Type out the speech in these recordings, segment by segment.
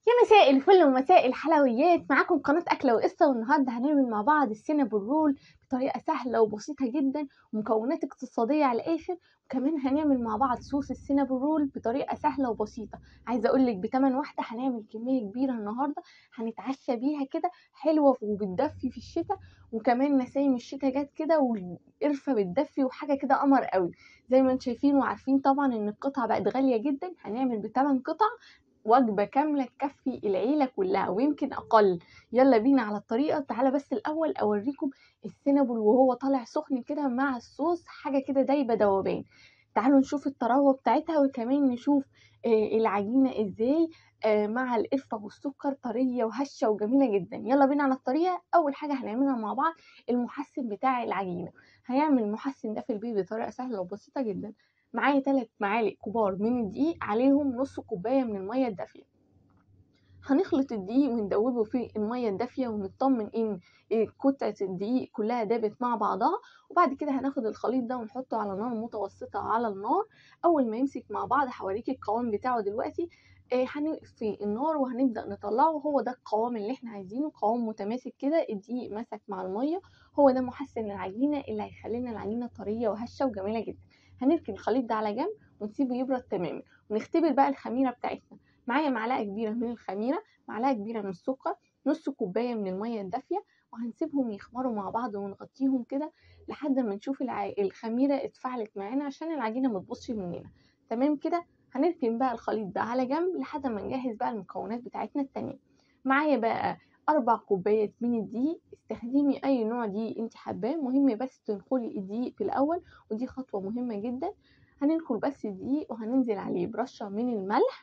يا مساء الفل ومساء الحلويات معاكم قناة أكلة وقصة والنهاردة هنعمل مع بعض السينابون رول بطريقة سهلة وبسيطة جدا ومكونات اقتصادية على الآخر وكمان هنعمل مع بعض صوص السينابون رول بطريقة سهلة وبسيطة عايزة أقولك بتمن واحدة هنعمل كمية كبيرة النهاردة هنتعشى بيها كده حلوة وبتدفي في الشتاء وكمان نسايم الشتاء جت كده والقرفة بتدفي وحاجة كده قمر قوي زي ما انتم شايفين وعارفين طبعا ان القطعة بقت غالية جدا هنعمل بتمن قطع وجبة كاملة تكفي العيلة كلها ويمكن أقل يلا بينا على الطريقة تعالى بس الأول أوريكم السينابون وهو طالع سخن كده مع الصوص حاجة كده دايبة دوبان تعالوا نشوف الطراوة بتاعتها وكمان نشوف آه العجينة ازاي آه مع القرفة والسكر طرية وهشة وجميلة جدا يلا بينا على الطريقة أول حاجة هنعملها مع بعض المحسن بتاع العجينة هنعمل المحسن ده في البيت بطريقة سهلة وبسيطة جدا معايا تلات معالق كبار من الدقيق عليهم نص كوباية من المية الدافية هنخلط الدقيق وندوبه في المية الدافية ونطمن ان قطعة الدقيق كلها دابت مع بعضها وبعد كده هناخد الخليط ده ونحطه على نار متوسطة على النار اول ما يمسك مع بعض هوريكي القوام بتاعه دلوقتي هنطفي النار وهنبدأ نطلعه هو ده القوام اللي احنا عايزينه قوام متماسك كده الدقيق مسك مع المية هو ده محسن العجينة اللي هيخلينا العجينة طرية وهشة وجميلة جدا هنركن الخليط ده على جنب ونسيبه يبرد تماما ونختبر بقى الخميره بتاعتنا معايا معلقه كبيره من الخميره معلقه كبيره من السكر نص كوبايه من الميه الدافيه وهنسيبهم يخمروا مع بعض ونغطيهم كده لحد ما نشوف الع... الخميره اتفعلت معانا عشان العجينه ما تبصش مننا تمام كده هنركن بقى الخليط ده على جنب لحد ما نجهز بقى المكونات بتاعتنا التانية معايا بقى أربع كوبايات من الدقيق استخدمي أي نوع دقيق انت حباه مهم بس تنخلي الدقيق في الأول ودي خطوة مهمة جدا هننخل بس الدقيق وهننزل عليه برشة من الملح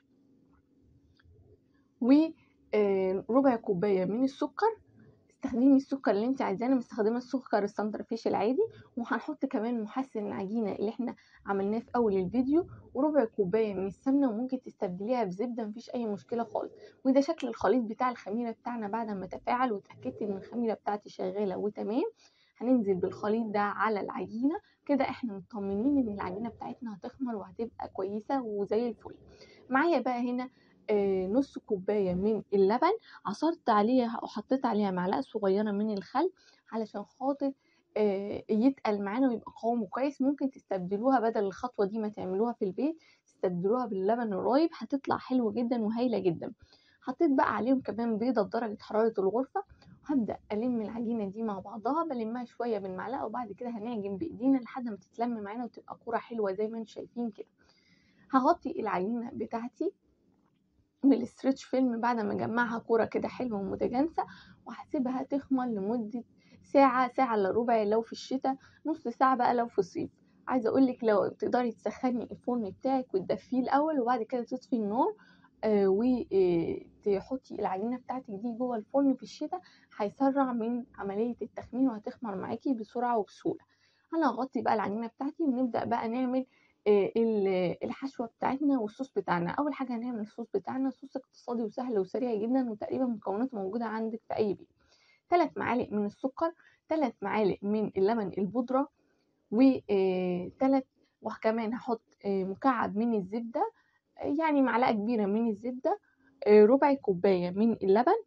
وربع كوباية من السكر استخدمي السكر اللي انت عايزاه انا مستخدمه السكر السنترفيش العادي وهنحط كمان محسن العجينه اللي احنا عملناه في اول الفيديو وربع كوبايه من السمنه وممكن تستبدليها بزبده مفيش اي مشكله خالص وده شكل الخليط بتاع الخميره بتاعنا بعد ما تفاعل واتاكدت ان الخميره بتاعتي شغاله وتمام هننزل بالخليط ده على العجينه كده احنا مطمنين ان العجينه بتاعتنا هتخمر وهتبقى كويسه وزي الفل معايا بقى هنا آه نص كوباية من اللبن عصرت عليها وحطيت عليها معلقة صغيرة من الخل علشان خاطر آه يتقل معانا ويبقى قوامه كويس ممكن تستبدلوها بدل الخطوة دي ما تعملوها في البيت تستبدلوها باللبن الرايب هتطلع حلوة جدا وهايلة جدا حطيت بقى عليهم كمان بيضة بدرجة حرارة الغرفة وهبدأ ألم العجينة دي مع بعضها بلمها شوية بالمعلقة وبعد كده هنعجن بإيدينا لحد ما تتلم معانا وتبقى كورة حلوة زي ما انتم شايفين كده هغطي العجينة بتاعتي بالستريتش فيلم بعد ما اجمعها كوره كده حلوه ومتجانسه وهسيبها تخمر لمده ساعه ساعه الا ربع لو في الشتاء نص ساعه بقى لو في الصيف عايزه اقولك لو تقدري تسخني الفرن بتاعك وتدفيه الاول وبعد كده تطفي النار آه وتحطي العجينه بتاعتك دي جوه الفرن في الشتاء هيسرع من عمليه التخمير وهتخمر معاكي بسرعه وبسهوله انا هغطي بقى العجينه بتاعتي ونبدا بقى نعمل الحشوه بتاعتنا والصوص بتاعنا اول حاجه هنعمل الصوص بتاعنا صوص اقتصادي وسهل وسريع جدا وتقريبا مكوناته موجوده عندك في اي بيت ثلاث معالق من السكر ثلاث معالق من اللبن البودره وثلاث وكمان هحط مكعب من الزبده يعني معلقه كبيره من الزبده ربع كوبايه من اللبن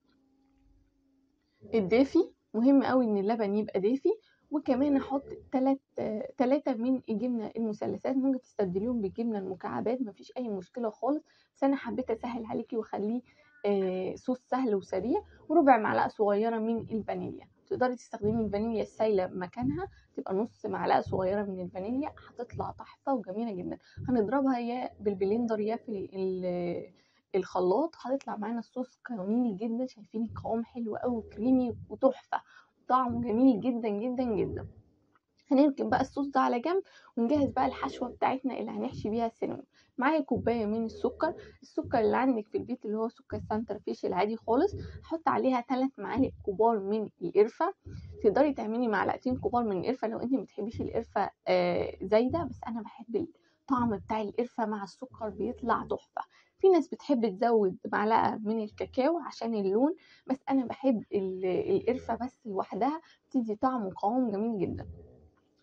الدافي مهم قوي ان اللبن يبقى دافي وكمان احط تلات تلاتة من الجبنة المثلثات ممكن تستبدليهم بالجبنة المكعبات مفيش اي مشكلة خالص بس انا حبيت اسهل عليكي واخليه آه صوص سهل وسريع وربع معلقة صغيرة من الفانيليا تقدري تستخدمي الفانيليا السايلة مكانها تبقى نص معلقة صغيرة من الفانيليا هتطلع تحفة وجميلة جدا هنضربها يا بالبلندر يا في الخلاط هتطلع معانا الصوص جميل جدا شايفين القوام حلو قوي كريمي وتحفة طعمه جميل جدا جدا جدا هنركن بقى الصوص ده على جنب ونجهز بقى الحشوه بتاعتنا اللي هنحشي بيها السينما معايا كوبايه من السكر السكر اللي عندك في البيت اللي هو سكر سانتر فيش العادي خالص حط عليها 3 معالق كبار من القرفه تقدري تعملي معلقتين كبار من القرفه لو انت ما بتحبيش القرفه آه زايده بس انا بحب الطعم بتاع القرفه مع السكر بيطلع تحفه في ناس بتحب تزود معلقة من الكاكاو عشان اللون بس أنا بحب القرفة بس لوحدها بتدي طعم وقوام جميل جدا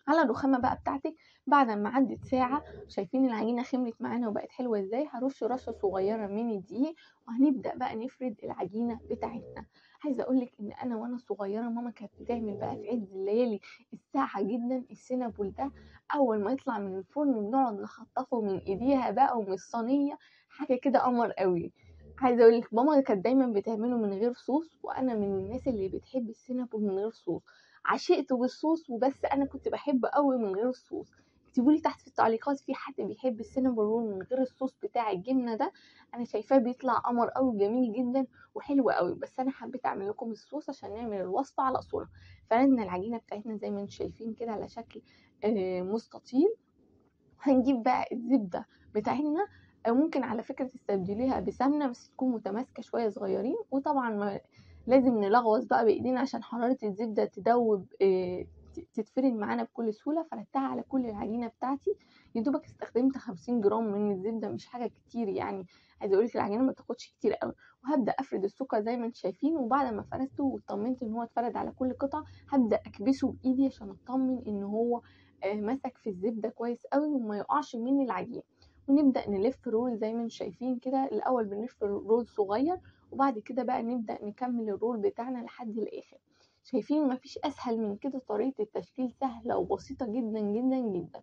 على الرخامة بقى بتاعتك بعد ما عدت ساعة شايفين العجينة خمرت معانا وبقت حلوة ازاي هرش رشة صغيرة من الدقيق وهنبدأ بقى نفرد العجينة بتاعتنا عايزة اقولك ان انا وانا صغيرة ماما كانت بتعمل بقى في عز الليالي الساعة جدا السينابول ده اول ما يطلع من الفرن بنقعد نخطفه من ايديها بقى ومن الصينية حاجة كده قمر قوي عايزه اقول لك ماما كانت دايما بتعمله من غير صوص وانا من الناس اللي بتحب السينابون من غير صوص عشقته بالصوص وبس انا كنت بحبه قوي من غير الصوص اكتبوا لي تحت في التعليقات في حد بيحب السينابون رول من غير الصوص بتاع الجبنه ده انا شايفاه بيطلع قمر قوي جميل جدا وحلو قوي بس انا حبيت اعمل لكم الصوص عشان نعمل الوصفه على اصولها فردنا العجينه بتاعتنا زي ما انتم شايفين كده على شكل آه، مستطيل هنجيب بقى الزبده بتاعتنا أو ممكن على فكرة تستبدليها بسمنة بس تكون متماسكة شوية صغيرين وطبعا ما لازم نلغوص بقى بإيدينا عشان حرارة الزبدة تدوب آه، ت- تتفرد معانا بكل سهولة فردتها على كل العجينة بتاعتي يدوبك استخدمت خمسين جرام من الزبدة مش حاجة كتير يعني عايزة اقولك العجينة ما تاخدش كتير قوي وهبدأ افرد السكر زي ما انتم شايفين وبعد ما فردته واطمنت ان هو اتفرد على كل قطعة هبدأ اكبسه بايدي عشان اطمن ان هو آه، مسك في الزبدة كويس قوي وما يقعش مني العجين ونبدأ نلف رول زي ما انتم شايفين كده الأول بنلف رول صغير وبعد كده بقى نبدأ نكمل الرول بتاعنا لحد الآخر شايفين مفيش أسهل من كده طريقة التشكيل سهلة وبسيطة جدا جدا جدا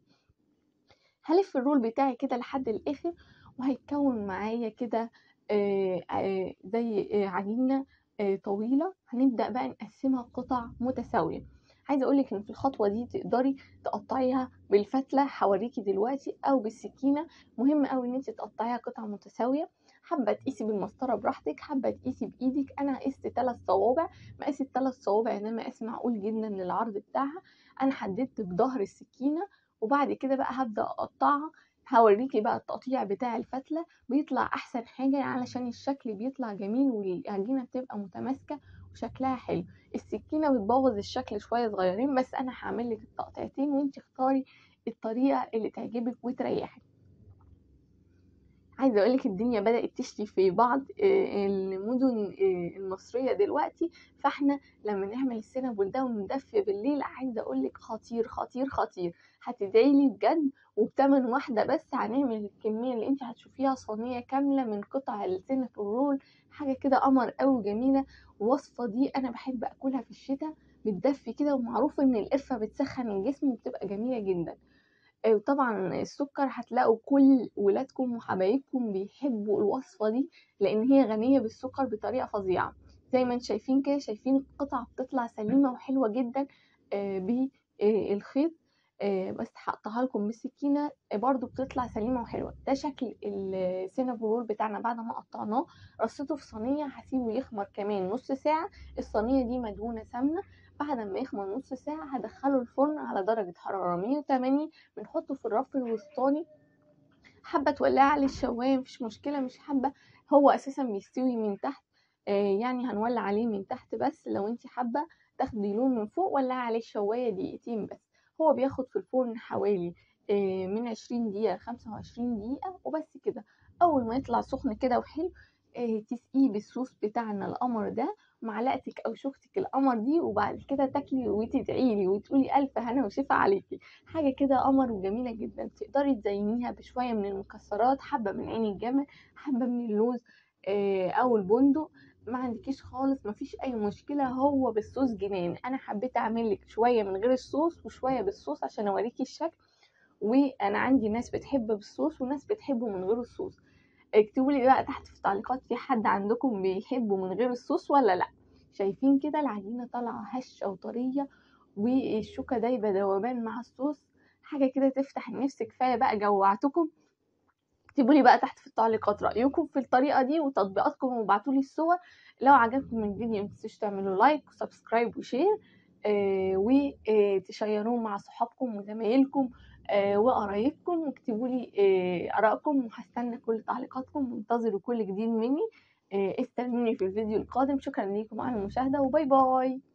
هلف الرول بتاعي كده لحد الآخر وهيتكون معايا كده آه، آه، زي آه، عجينة آه، طويلة هنبدأ بقى نقسمها قطع متساوية عايزة أقولك إن في الخطوة دي تقدري تقطعيها بالفتلة هوريكي دلوقتي أو بالسكينة مهم أوي إن انت تقطعيها قطع متساوية حابة تقيسي بالمسطرة براحتك حابة تقيسي بإيدك أنا قست تلات صوابع مقاس التلات صوابع ده مقاس معقول جدا للعرض بتاعها أنا حددت بظهر السكينة وبعد كده بقى هبدأ أقطعها هوريكي بقى التقطيع بتاع الفتلة بيطلع أحسن حاجة علشان الشكل بيطلع جميل والعجينة بتبقى متماسكة وشكلها حلو السكينة بتبوظ الشكل شوية صغيرين بس أنا هعملك التقطيعتين وانت اختاري الطريقة اللي تعجبك وتريحك عايزة أقولك الدنيا بدأت تشتي في بعض آه، المدن آه، المصرية دلوقتي فاحنا لما نعمل السينابول ده وندفي بالليل عايزة أقولك خطير خطير خطير هتدعيلي بجد وبتمن واحدة بس هنعمل الكمية اللي انت هتشوفيها صينية كاملة من قطع السينابول رول حاجة كده قمر قوي جميلة الوصفة دي أنا بحب أكلها في الشتاء بتدفي كده ومعروف إن القرفة بتسخن الجسم وبتبقى جميلة جدا آه، وطبعا السكر هتلاقوا كل ولادكم وحبايبكم بيحبوا الوصفة دي لأن هي غنية بالسكر بطريقة فظيعة زي ما انتم شايفين كده شايفين القطعة بتطلع سليمة وحلوة جدا بالخيط بس هقطعها لكم بالسكينة آه، برضو بتطلع سليمة وحلوة ده شكل السينابول رول بتاعنا بعد ما قطعناه رصيته في صينية هسيبه يخمر كمان نص ساعة الصينية دي مدهونة سمنة بعد ما يخمر نص ساعة هدخله الفرن على درجة حرارة 180 بنحطه في الرف الوسطاني حابة تولعي عليه الشواية مفيش مشكلة مش حابة هو أساسا بيستوي من تحت آه يعني هنولع عليه من تحت بس لو انت حابة تاخدي لون من فوق ولعي عليه الشواية دقيقتين بس هو بياخد في الفرن حوالي آه من 20 دقيقة 25 دقيقة وبس كده أول ما يطلع سخن كده وحلو آه تسقيه بالصوص بتاعنا القمر ده معلقتك او شوكتك القمر دي وبعد كده تاكلي وتدعيلي وتقولي الف هنا وشفا عليكي حاجه كده قمر وجميله جدا تقدري تزينيها بشويه من المكسرات حبه من عين الجمل حبه من اللوز آه، او البندق ما عندكيش خالص مفيش اي مشكله هو بالصوص جنان انا حبيت اعمل لك شويه من غير الصوص وشويه بالصوص عشان اوريكي الشكل وانا عندي ناس بتحب بالصوص وناس بتحبه من غير الصوص اكتبوا لي بقى تحت في التعليقات في حد عندكم بيحبه من غير الصوص ولا لا شايفين كده العجينه طالعه هشه وطريه والشوكه دايبه ذوبان مع الصوص حاجه كده تفتح النفس كفايه بقى جوعتكم اكتبوا لي بقى تحت في التعليقات رايكم في الطريقه دي وتطبيقاتكم وابعتوا لي الصور لو عجبكم الفيديو متنسوش تعملوا لايك وسبسكرايب وشير آه وتشيروه مع صحابكم وزمايلكم آه وقرايبكم واكتبوا لي آه ارائكم وهستنى كل تعليقاتكم وانتظروا كل جديد مني آه استنوني في الفيديو القادم شكرا ليكم على المشاهده وباي باي